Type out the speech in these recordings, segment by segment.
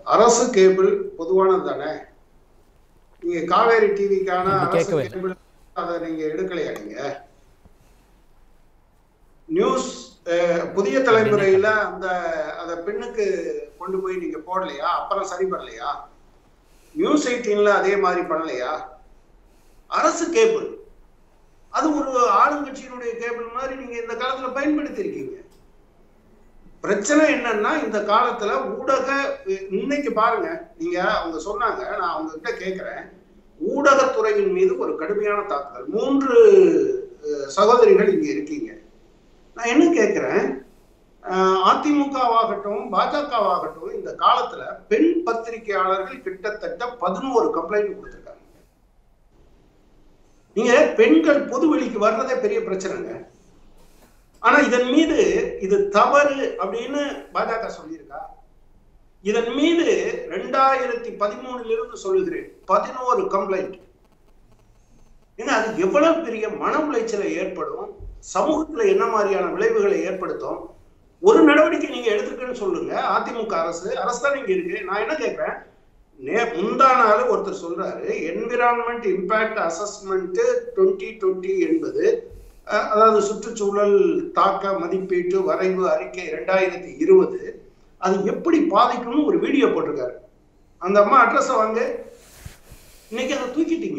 அரசு கேபிள் பொதுவானது தானே நீங்க காவேரி டிவிக்கான இப்ப அரசு கேட்கவே. கேபிள் அதை நீங்க எடுக்கலையா நீங்க நியூஸ் அஹ், புதிய தலைமுறையில அந்த அந்த பெண்ணுக்கு கொண்டு போய் நீங்க போடலையா அப்புறம் சரி பண்ணலையா நியூஸ் எயிட்டீன்ல அதே மாதிரி பண்ணலையா அரசு கேபிள் அது ஒரு ஆளுங்கட்சியினுடைய கேபிள் மாதிரி நீங்க இந்த காலத்துல பயன்படுத்தி இருக்கீங்க பிரச்சனை என்னன்னா இந்த காலத்துல ஊடக இன்னைக்கு பாருங்க நீங்க அவங்க சொன்னாங்க நான் அவங்க கிட்ட கேட்கிறேன் ஊடகத்துறையின் மீது ஒரு கடுமையான தாக்குதல் மூன்று அஹ், சகோதரிகள் இங்க இருக்கீங்க நான் என்ன கேட்கிறேன் அஹ், அதிமுகவாகட்டும் பாஜகவாகட்டும் இந்த காலத்துல பெண் பத்திரிகையாளர்கள் கிட்டத்தட்ட பதினோரு கம்ப்ளைண்ட் கொடுத்திருக்காங்க நீங்க பெண்கள் பொது வெளிக்கு வர்றதே பெரிய பிரச்சனைங்க ஆனா இதன் மீது இது தவறு அப்படின்னு பாஜக சொல்லியிருக்கா இதன் மீது ரெண்டாயிரத்தி பதிமூணுல இருந்து சொல்லுகிறேன் பதினோரு கம்ப்ளைண்ட் ஏங்க அது எவ்வளவு பெரிய மன உளைச்சலை ஏற்படும் சமூகத்துல என்ன மாதிரியான விளைவுகளை ஏற்படுத்தும் ஒரு நடவடிக்கை நீங்க எடுத்துருக்கேன்னு சொல்லுங்க அதிமுக அரசு அரசு தான் நீங்க இருக்கு நான் என்ன கேட்கிறேன் நே முந்தா நாள் ஒருத்தர் சொல்றாரு environment impact assessment twenty twenty என்பது அஹ், அதாவது சுற்றுச்சூழல் தாக்க மதிப்பீட்டு வரைவு அறிக்கை ரெண்டாயிரத்தி இருபது அது எப்படி பாதிக்கும்னு ஒரு வீடியோ போட்டிருக்காரு அந்த அம்மா அட்ரஸ் வாங்க இன்னைக்கு அதை தூக்கிட்டீங்க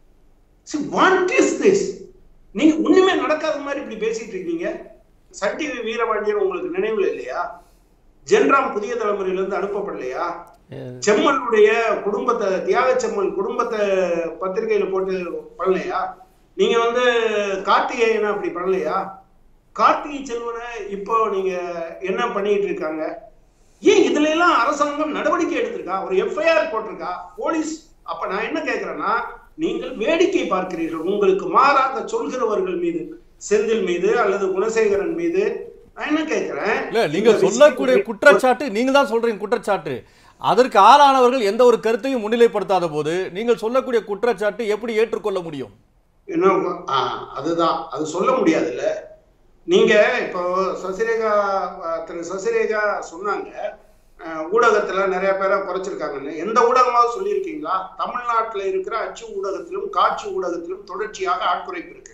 வாட் இஸ் திஸ் நீங்க ஒண்ணுமே நடக்காத மாதிரி இப்படி பேசிட்டு இருக்கீங்க சன் டிவி வீரபாண்டியன் உங்களுக்கு நினைவுல இல்லையா ஜென்ராம் புதிய தலைமுறையில இருந்து அனுப்பப்படலையா செம்மலுடைய குடும்பத்தை தியாக செம்மல் குடும்பத்தை பத்திரிகையில போட்டு பண்ணலையா நீங்க வந்து கார்த்திகேயனை அப்படி பண்ணலையா கார்த்திகை செல்வனை இப்போ நீங்க என்ன பண்ணிட்டு இருக்காங்க ஏன் இதுல எல்லாம் அரசாங்கம் நடவடிக்கை எடுத்திருக்கா ஒரு எஃப்ஐஆர் போட்டிருக்கா போலீஸ் அப்ப நான் என்ன கேக்குறேன்னா நீங்கள் வேடிக்கை பார்க்கிறீர்கள் உங்களுக்கு மாறாக சொல்கிறவர்கள் மீது செந்தில் மீது அல்லது குணசேகரன் மீது நான் என்ன கேட்கிறேன் இல்ல நீங்க இந்த சொல்லக்கூடிய விஷயத்தை- குற்றச்சாட்டு நீங்க தான் சொல்றீங்க குற்றச்சாட்டு அதற்கு ஆளானவர்கள் எந்த ஒரு கருத்தையும் முன்னிலைப்படுத்தாத போது நீங்கள் சொல்லக்கூடிய குற்றச்சாட்டு எப்படி ஏற்றுக்கொள்ள முடியும் என்ன ஆ, அதுதான் அது சொல்ல முடியாதுல்ல நீங்க இப்போ சசிரேகா அ, திரு சசிரேகா சொன்னாங்க அ, ஊடகத்துல நிறைய பேரை குறைச்சிருக்காங்கன்னு எந்த ஊடகமாவது சொல்லியிருக்கீங்களா தமிழ்நாட்டுல இருக்கிற அச்சு ஊடகத்திலும் காட்சி ஊடகத்திலும் தொடர்ச்சியாக ஆட்குறைப்பு இருக்கு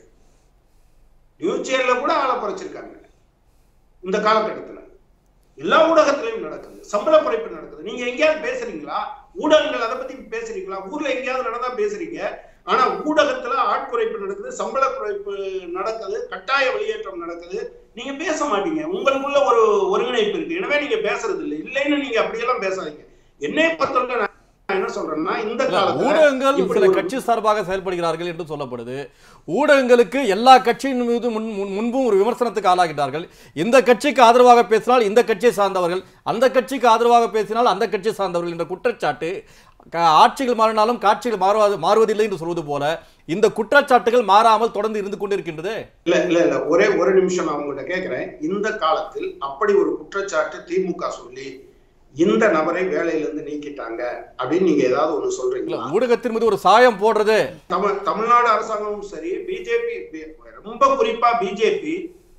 நியூஸ் சேனல்ல கூட ஆளை குறைச்சிருக்காங்க இந்த காலகட்டத்துல எல்லா ஊடகத்திலையும் நடக்குது சம்பள குறைப்பு நடக்குது நீங்க எங்கேயாவது பேசுறீங்களா ஊடகங்கள் அதை பத்தி பேசுறீங்களா ஊர்ல எங்கேயாவது நடந்தா பேசுறீங்க ஆனா ஊடகத்துல ஆட்குறைப்பு நடக்குது சம்பள குறைப்பு நடக்குது கட்டாய வெளியேற்றம் நடக்குது நீங்க பேச மாட்டீங்க உங்களுக்குள்ள ஒரு ஒருங்கிணைப்பு இருக்கு எனவே நீங்க பேசுறது இல்லை இல்லைன்னு நீங்க அப்படியெல்லாம் பேசாதீங்க என்னை பொறுத்தவரை நான் என்ன சொல்றேன்னா இந்த இல்ல, காலத்துல ஊடகங்கள் இப்படி சில ஒரு- கட்சி சார்பாக செயல்படுகிறார்கள் என்று சொல்லப்படுது ஊடகங்களுக்கு எல்லா கட்சியின் மீது முன் முன்- முன்பும் ஒரு விமர்சனத்துக்கு ஆளாகிறார்கள் இந்த கட்சிக்கு ஆதரவாக பேசினால் இந்த கட்சியை சார்ந்தவர்கள் அந்த கட்சிக்கு ஆதரவாக பேசினால் அந்த கட்சியை சார்ந்தவர்கள் என்ற குற்றச்சாட்டு க- ஆட்சிகள் மாறினாலும் காட்சிகள் மாறுவது மாறுவதில்லை என்று சொல்வது போல இந்த குற்றச்சாட்டுகள் மாறாமல் தொடர்ந்து இருந்து கொண்டிருக்கின்றது இல்ல இல்ல இல்ல ஒரே ஒரு நிமிஷம் நான் உங்ககிட்ட கேக்குறேன் இந்த காலத்தில் அப்படி ஒரு குற்றச்சாட்டு திமுக சொல்லி இந்த நபரை வேலையிலிருந்து நீக்கிட்டாங்க அப்படின்னு நீங்க ஏதாவது ஒண்ணு இல்ல சொல்றீங்களா ஊடகத்தின் மீது ஒரு சாயம் போடுறது தமிழ் தமிழ்நாடு அரசாங்கமும் சரி பிஜேபி ரொம்ப குறிப்பா பிஜேபி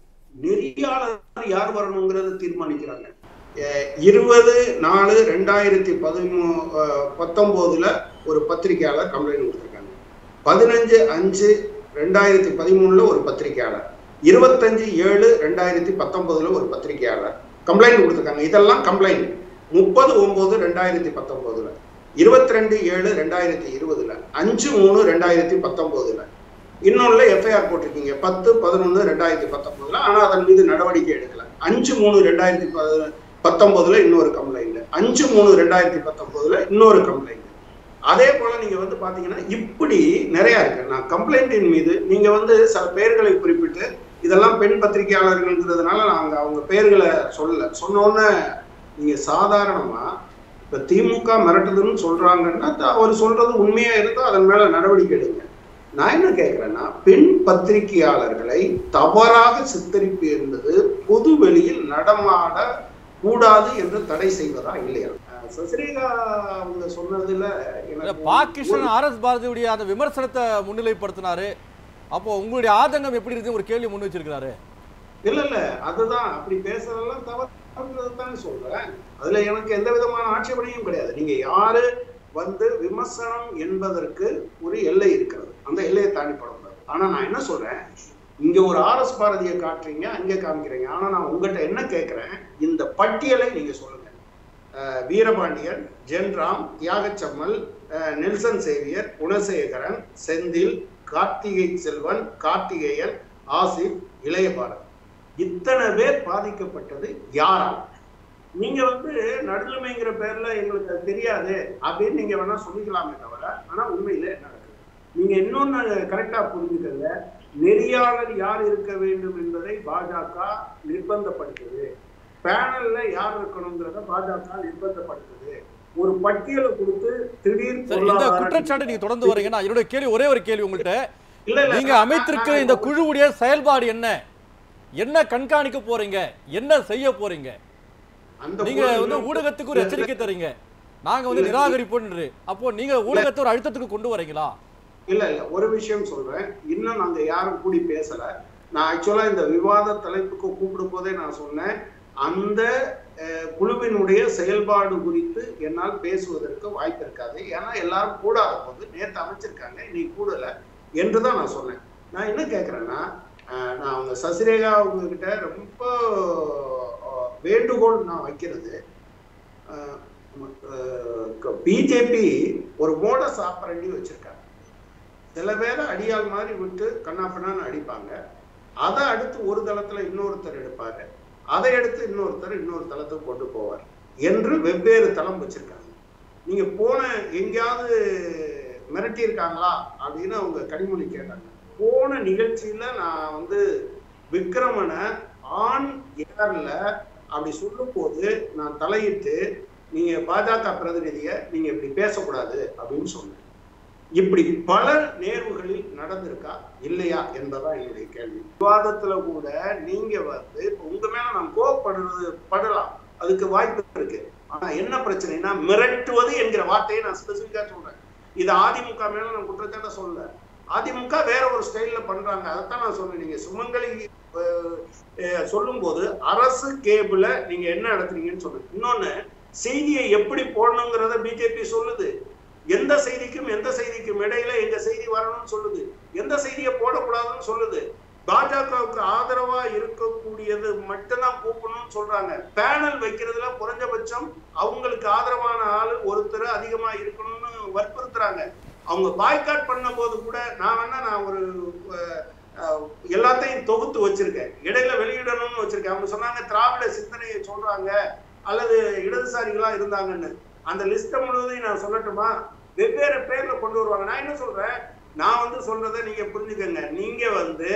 நெறியாளர் யார் வரணுங்கிறத தீர்மானிக்கிறாங்க அஹ் இருபது நாலு ரெண்டாயிரத்தி பதிமூ அஹ் பத்தொன்பதுல ஒரு பத்திரிகையாளர் கம்ப்ளைண்ட் கொடுத்துருக்காங்க பதினஞ்சு அஞ்சு ரெண்டாயிரத்தி பதிமூணுல ஒரு பத்திரிகையாளர் இருபத்தஞ்சு ஏழு ரெண்டாயிரத்தி பத்தொன்பதுல ஒரு பத்திரிகையாளர் கம்ப்ளைண்ட் கொடுத்துருக்காங்க இதெல்லாம் கம்ப்ளைண்ட் முப்பது ஒன்பது ரெண்டாயிரத்தி பத்தொன்பதுல இருபத்தி ரெண்டு ஏழு ரெண்டாயிரத்தி இருபதுல அஞ்சு மூணு ரெண்டாயிரத்தி பத்தொன்பதுல இன்னொன்னுல எஃப்ஐஆர் போட்டிருக்கீங்க பத்து பதினொன்று ரெண்டாயிரத்தி பத்தொன்பதுல ஆனா அதன் மீது நடவடிக்கை எடுக்கல அஞ்சு மூணு ரெண்டாயிரத்தி ப- பத்தொன்பதுல இன்னொரு கம்ப்ளைண்ட் அஞ்சு மூணு ரெண்டாயிரத்தி பத்தொன்பதுல இன்னொரு கம்ப்ளைண்ட் அதே போல நீங்க வந்து பாத்தீங்கன்னா இப்படி நிறைய இருக்கு நான் கம்ப்ளைண்டின் மீது நீங்க வந்து சில பெயர்களை குறிப்பிட்டு இதெல்லாம் பெண் பத்திரிகையாளர்கள்ன்றதுனால நாங்க அவங்க பெயர்களை சொல்லல சொன்னோன்னே நீங்க சாதாரணமா இப்ப திமுக மிரட்டுதுன்னு சொல்றாங்கன்னா த- அவர் சொல்றது உண்மையா இருந்தா அதன் மேல நடவடிக்கை எடுங்க நான் என்ன கேட்கிறேன்னா பெண் பத்திரிகையாளர்களை தவறாக சித்தரிப்பு என்பது பொது வெளியில் நடமாட கூடாது என்று தடை செய்வதா இல்லையா அஹ் சசிரேகா அவங்க சொன்னதுல இல்ல, எனக்கு பாகிஸ்தான் ஆர் எஸ் பாரதியுடைய அந்த விமர்சனத்தை முன்னிலைப்படுத்தினாரு அப்போ உங்களுடைய ஆதங்கம் எப்படி இருக்கு ஒரு கேள்வி முன் வச்சிருக்கிறாரு இல்ல இல்ல அதுதான் அப்படி பேசுறதெல்லாம் தவறு அப்படின்றதுதானே சொல்றேன் அதுல எனக்கு எந்த விதமான ஆட்சேபனையும் கிடையாது நீங்க யாரு வந்து விமர்சனம் என்பதற்கு ஒரு எல்லை இருக்கிறது அந்த எல்லையை தாண்டி படக்கூடாது ஆனா நான் என்ன சொல்றேன் இங்க ஒரு ஆர்எஸ் பாரதியை காட்டுறீங்க அங்க காமிக்கிறீங்க ஆனா நான் உங்ககிட்ட என்ன கேட்கிறேன் இந்த பட்டியலை நீங்க சொல்லுங்க அஹ் வீரபாண்டியன் ஜென்ராம் தியாகச்சம்மல் அஹ் நெல்சன் சேவியர் குணசேகரன் செந்தில் கார்த்திகை செல்வன் கார்த்திகேயன் ஆசிப் இளையபாரத் இத்தனை பேர் பாதிக்கப்பட்டது யாரால் நீங்க வந்து நடுநிலைமைங்கிற பேர்ல எங்களுக்கு அது தெரியாது அப்படின்னு நீங்க வேணா சொல்லிக்கலாமே தவிர ஆனா உண்மையில என்ன நடக்குது நீங்க இன்னொன்னு கரெக்டா புரிஞ்சுக்கங்க நெறியாளர் யார் இருக்க வேண்டும் என்பதை பாஜக நிர்பந்தப்படுத்துது பேனல்ல யார் இருக்கணுங்கிறத பாஜக நிர்பந்தப்படுத்துது ஒரு பட்டியலை கொடுத்து திடீர் சரி இந்த பொருளாதார- குற்றச்சாட்டு நீங்க தொடர்ந்து வரீங்க நான் என்னுடைய கேள்வி ஒரே ஒரு கேள்வி உங்கள்கிட்ட இல்ல, இல்ல, நீங்க நான்- அமைத்திருக்கிற நான் இந்த குழுவுடைய செயல்பாடு என்ன என்ன கண்காணிக்க போறீங்க என்ன செய்ய போறீங்க அந்த நீங்க குழு வந்து இன்னும் ஊடகத்துக்கு ஒரு எச்சரிக்கை தரீங்க நாங்க வந்து இல்ல. நிராகரிப்போன்று அப்போ நீங்க ஊடகத்தை ஒரு அழுத்தத்துக்கு கொண்டு வரீங்களா இல்ல இல்ல ஒரு விஷயம் சொல்றேன் இன்னும் நாங்க யாரும் கூடி பேசல நான் ஆக்சுவலா இந்த விவாத தலைப்புக்கு கூப்பிடும் போதே நான் சொன்னேன் அந்த அஹ், குழுவினுடைய செயல்பாடு குறித்து என்னால் பேசுவதற்கு வாய்ப்பு இருக்காது ஏன்னா எல்லாரும் கூடாத போது நேற்று அமைச்சிருக்காங்க இன்னைக்கு கூடல என்று தான் நான் சொன்னேன் நான் என்ன கேட்கறேன்னா அஹ், நான் அவங்க சசிரேகா அவங்க கிட்ட ரொம்ப அஹ், வேண்டுகோள் நான் வைக்கிறது பிஜேபி ஒரு மோடஸ் ஆப்பரண்டி வச்சிருக்காங்க சில பேரை அடியாள் மாதிரி விட்டு கண்ணாப்பண்ணான்னு அடிப்பாங்க அதை அடுத்து ஒரு தளத்துல இன்னொருத்தர் எடுப்பாரு அதை எடுத்து இன்னொருத்தர் இன்னொரு தளத்துக்கு கொண்டு போவார் என்று வெவ்வேறு தளம் வச்சிருக்காங்க நீங்க போன எங்கேயாவது மிரட்டி இருக்காங்களா அப்படின்னு அவங்க கனிமொழி கேட்டாங்க போன நிகழ்ச்சியில நான் வந்து விக்ரமனை ஆண் ஏர்ல அப்படி சொல்லும் போது நான் தலையிட்டு நீங்க பாஜக பிரதிநிதிய நீங்க இப்படி பேசக்கூடாது அப்படின்னு சொன்னேன் இப்படி பல நேர்வுகளில் நடந்திருக்கா இல்லையா என்பதான் என்னுடைய கேள்வி விவாதத்துல கூட நீங்க வந்து இப்ப உங்க மேல நான் கோவப்படுறது படலாம் அதுக்கு வாய்ப்பு இருக்கு ஆனா என்ன பிரச்சனைனா மிரட்டுவது என்கிற வார்த்தையை நான் ஸ்பெசிபிக்கா சொல்றேன் இது அதிமுக மேல நான் குற்றச்சாட்ட சொல்லல அதிமுக வேற ஒரு ஸ்டைல்ல பண்றாங்க அதைத்தான் நான் சொன்னேன் நீங்க சுமங்கலி சொல்லும் போது அரசு கேபிள நீங்க என்ன நடத்துறீங்கன்னு சொல்லுங்க இன்னொன்னு செய்தியை எப்படி போடணுங்கிறத பிஜேபி சொல்லுது எந்த செய்திக்கும் எந்த செய்திக்கும் இடையில எங்க செய்தி வரணும்னு சொல்லுது எந்த செய்தியை போடக்கூடாதுன்னு சொல்லுது பாஜகவுக்கு ஆதரவா இருக்கக்கூடியது மட்டும்தான் கூப்பிடணும்னு சொல்றாங்க பேனல் வைக்கிறதுல குறைஞ்சபட்சம் அவங்களுக்கு ஆதரவான ஆளு ஒருத்தர் அதிகமா இருக்கணும்னு வற்புறுத்துறாங்க அவங்க பாய்காட் பண்ண போது கூட நான் வேணா நான் ஒரு அஹ், எல்லாத்தையும் தொகுத்து வச்சிருக்கேன் இடையில வெளியிடணும்னு வச்சிருக்கேன் அவங்க சொன்னாங்க திராவிட சிந்தனையை சொல்றாங்க அல்லது இடதுசாரிகளா இருந்தாங்கன்னு அந்த லிஸ்ட்டை முழுவதையும் நான் சொல்லட்டுமா வெவ்வேறு பேர்ல கொண்டு வருவாங்க நான் என்ன சொல்றேன் நான் வந்து சொல்றதை நீங்க புரிஞ்சுக்கங்க நீங்க வந்து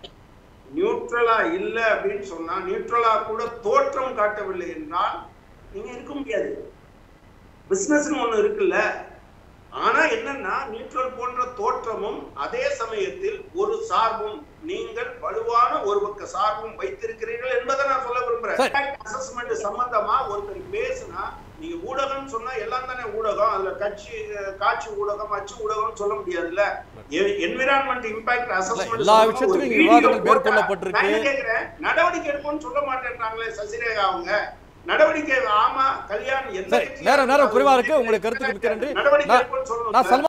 நியூட்ரலா இல்ல அப்படின்னு சொன்னா நியூட்ரலா கூட தோற்றம் காட்டவில்லை என்றால் நீங்க இருக்க முடியாது பிசினஸ்னு ஒண்ணு இருக்குல்ல ஆனா என்னன்னா நியூட்ரல் போன்ற தோற்றமும் அதே சமயத்தில் ஒரு சார்பும் நீங்கள் வலுவான ஒரு பக்க சார்பும் வைத்திருக்கிறீர்கள் என்பதை நான் சொல்ல விரும்புறேன் அசஸ்மெண்ட் சம்பந்தமா ஒருத்தர் பேசுனா நீங்க ஊடகம் சொன்னா எல்லாம் தானே ஊடகம் அதுல கட்சி அஹ், காட்சி ஊடகம் அச்சு ஊடகம் சொல்ல முடியாதுல்ல என்விரான்மெண்ட் இம்பாக்ட் அசஸ்மெண்ட் எல்லா விஷயத்துக்கும் இங்க விவாதங்கள் மேற்கொள்ளப்பட்டிருக்கு. கேக்குறேன் நடவடிக்கை எடுப்போம்னு சொல்ல மாட்டேன்றாங்களே சசிரேகா அவங்க நடவடிக்கை ஆமா கல்யாணம் எந்த சரி கட்சியா நேரம் நேரம் இருந்தாலும் குறைவா இருக்கு உங்களுடைய கருத்துக்கு மிக்க நன்றி நடவடிக்கை நான் எடுப்போம்னு சொல்லணும் நான் சார். சல்மான்